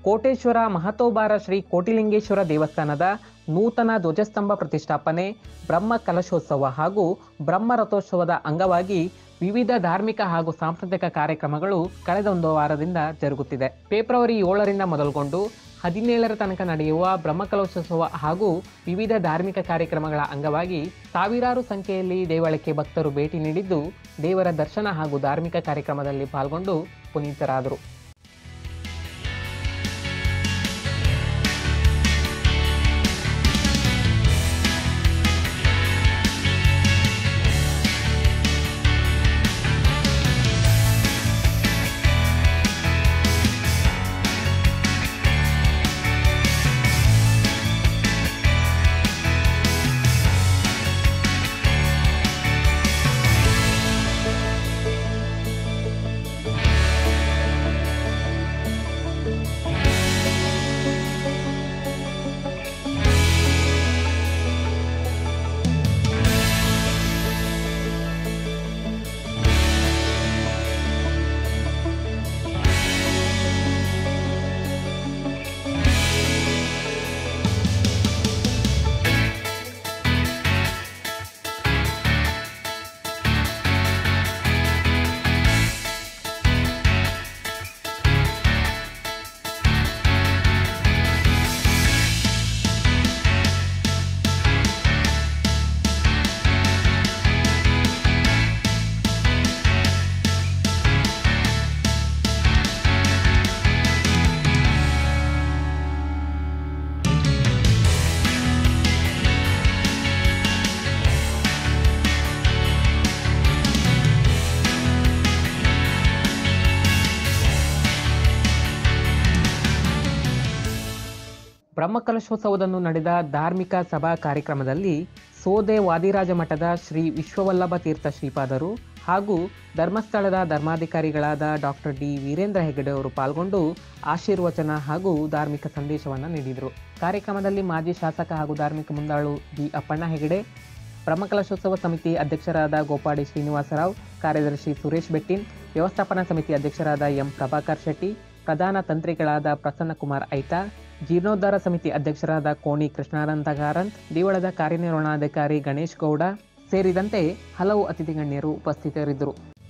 ಕೋಟೇಶ್ವರ ಮಹತೋಬಾರ ಶ್ರೀ ಕೋಟಿಲಿಂಗೇಶ್ವರ ದೇವಸ್ಥಾನದ ನೂತನ ಧ್ವಜಸ್ತಂಭ ಪ್ರತಿಷ್ಠಾಪನೆ ಬ್ರಹ್ಮ ಕಲಶೋತ್ಸವ ಹಾಗೂ ಬ್ರಹ್ಮ ರಥೋತ್ಸವದ ಅಂಗವಾಗಿ ವಿವಿಧ ಧಾರ್ಮಿಕ ಹಾಗೂ ಸಾಂಸ್ಕೃತಿಕ ಕಾರ್ಯಕ್ರಮಗಳು ಕಳೆದ ಒಂದು ವಾರದಿಂದ ಜರುಗುತ್ತಿದೆ ಫೆಬ್ರವರಿ ಏಳರಿಂದ ಮೊದಲುಗೊಂಡು ಹದಿನೇಳರ ತನಕ ನಡೆಯುವ ಬ್ರಹ್ಮಕಲಶೋತ್ಸವ ಹಾಗೂ ವಿವಿಧ ಧಾರ್ಮಿಕ ಕಾರ್ಯಕ್ರಮಗಳ ಅಂಗವಾಗಿ ಸಾವಿರಾರು ಸಂಖ್ಯೆಯಲ್ಲಿ ದೇವಾಲಯಕ್ಕೆ ಭಕ್ತರು ಭೇಟಿ ನೀಡಿದ್ದು ದೇವರ ದರ್ಶನ ಹಾಗೂ ಧಾರ್ಮಿಕ ಕಾರ್ಯಕ್ರಮದಲ್ಲಿ ಪಾಲ್ಗೊಂಡು ಪುನೀತರಾದರು ಬ್ರಹ್ಮಕಲಶೋತ್ಸವದಂದು ನಡೆದ ಧಾರ್ಮಿಕ ಸಭಾ ಕಾರ್ಯಕ್ರಮದಲ್ಲಿ ಸೋದೆ ವಾದಿರಾಜ ಮಠದ ಶ್ರೀ ವಿಶ್ವವಲ್ಲಭ ತೀರ್ಥ ಶ್ರೀಪಾದರು ಹಾಗೂ ಧರ್ಮಸ್ಥಳದ ಧರ್ಮಾಧಿಕಾರಿಗಳಾದ ಡಾಕ್ಟರ್ ಡಿ ವೀರೇಂದ್ರ ಹೆಗಡೆ ಅವರು ಪಾಲ್ಗೊಂಡು ಆಶೀರ್ವಚನ ಹಾಗೂ ಧಾರ್ಮಿಕ ಸಂದೇಶವನ್ನು ನೀಡಿದರು ಕಾರ್ಯಕ್ರಮದಲ್ಲಿ ಮಾಜಿ ಶಾಸಕ ಹಾಗೂ ಧಾರ್ಮಿಕ ಮುಂದಾಳು ಬಿ ಅಪ್ಪಣ್ಣ ಹೆಗಡೆ ಬ್ರಹ್ಮಕಲಶೋತ್ಸವ ಸಮಿತಿ ಅಧ್ಯಕ್ಷರಾದ ಗೋಪಾಡಿ ಶ್ರೀನಿವಾಸರಾವ್ ಕಾರ್ಯದರ್ಶಿ ಸುರೇಶ್ ಬೆಟ್ಟಿನ್ ವ್ಯವಸ್ಥಾಪನಾ ಸಮಿತಿ ಅಧ್ಯಕ್ಷರಾದ ಎಂ ಪ್ರಭಾಕರ್ ಶೆಟ್ಟಿ ಪ್ರಧಾನ ತಂತ್ರಿಗಳಾದ ಪ್ರಸನ್ನಕುಮಾರ್ ಐಟ ಜೀರ್ಣೋದ್ಧಾರ ಸಮಿತಿ ಅಧ್ಯಕ್ಷರಾದ ಕೋಣಿ ಕೃಷ್ಣಾನಂದ ಕಾರಂತ್ ದೇವಳದ ಕಾರ್ಯನಿರ್ವಹಣಾಧಿಕಾರಿ ಗಣೇಶ್ ಗೌಡ ಸೇರಿದಂತೆ ಹಲವು ಅತಿಥಿ ಗಣ್ಯರು ಉಪಸ್ಥಿತರಿದ್ದರು